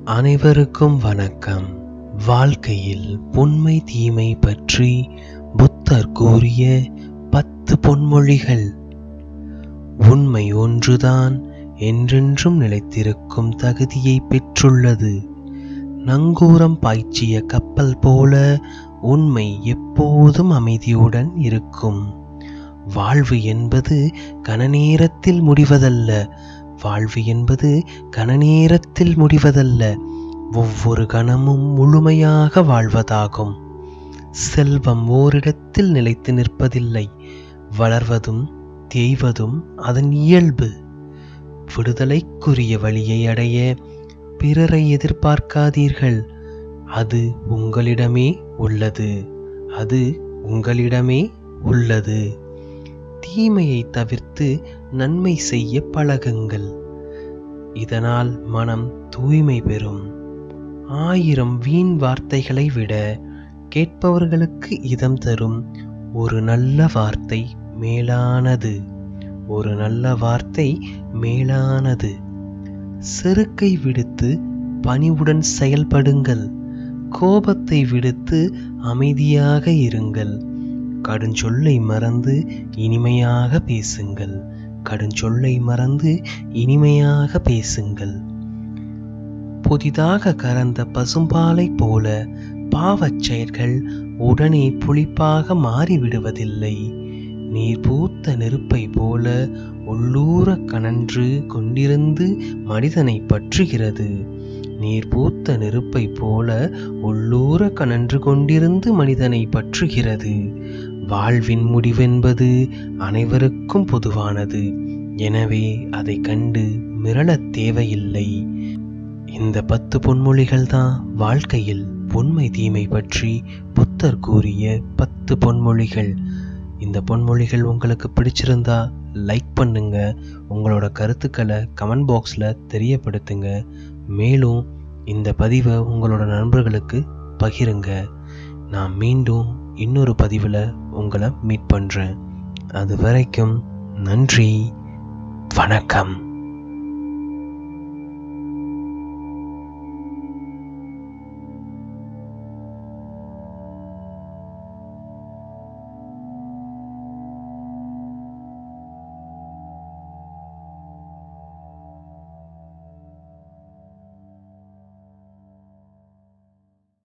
அனைவருக்கும் வணக்கம் வாழ்க்கையில் உண்மை தீமை பற்றி புத்தர் கூறிய பத்து பொன்மொழிகள் உண்மை ஒன்றுதான் என்றென்றும் நிலைத்திருக்கும் தகுதியை பெற்றுள்ளது நங்கூரம் பாய்ச்சிய கப்பல் போல உண்மை எப்போதும் அமைதியுடன் இருக்கும் வாழ்வு என்பது கனநேரத்தில் முடிவதல்ல வாழ்வு என்பது கனநேரத்தில் முடிவதல்ல ஒவ்வொரு கணமும் முழுமையாக வாழ்வதாகும் செல்வம் ஓரிடத்தில் நிலைத்து நிற்பதில்லை வளர்வதும் தேய்வதும் அதன் இயல்பு விடுதலைக்குரிய வழியை அடைய பிறரை எதிர்பார்க்காதீர்கள் அது உங்களிடமே உள்ளது அது உங்களிடமே உள்ளது தீமையை தவிர்த்து நன்மை செய்ய பழகுங்கள் இதனால் மனம் தூய்மை பெறும் ஆயிரம் வீண் வார்த்தைகளை விட கேட்பவர்களுக்கு இதம் தரும் ஒரு நல்ல வார்த்தை மேலானது ஒரு நல்ல வார்த்தை மேலானது செருக்கை விடுத்து பணிவுடன் செயல்படுங்கள் கோபத்தை விடுத்து அமைதியாக இருங்கள் கடுஞ்சொல்லை மறந்து இனிமையாக பேசுங்கள் கடுஞ்சொல்லை மறந்து இனிமையாக பேசுங்கள் புதிதாக கறந்த பசும்பாலைப் போல பாவச் செயல்கள் உடனே புளிப்பாக மாறிவிடுவதில்லை நீர் பூத்த நெருப்பை போல உள்ளூர கனன்று கொண்டிருந்து மனிதனை பற்றுகிறது நீர் பூத்த நெருப்பை போல உள்ளூர கனன்று கொண்டிருந்து மனிதனை பற்றுகிறது வாழ்வின் முடிவென்பது அனைவருக்கும் பொதுவானது எனவே அதை கண்டு மிரளத் தேவையில்லை இந்த பத்து பொன்மொழிகள் தான் வாழ்க்கையில் உண்மை தீமை பற்றி புத்தர் கூறிய பத்து பொன்மொழிகள் இந்த பொன்மொழிகள் உங்களுக்கு பிடிச்சிருந்தா லைக் பண்ணுங்க உங்களோட கருத்துக்களை கமெண்ட் பாக்ஸில் தெரியப்படுத்துங்க மேலும் இந்த பதிவை உங்களோட நண்பர்களுக்கு பகிருங்க நான் மீண்டும் இன்னொரு பதிவில் உங்களை மீட் பண்ணுறேன் அது வரைக்கும் நன்றி வணக்கம்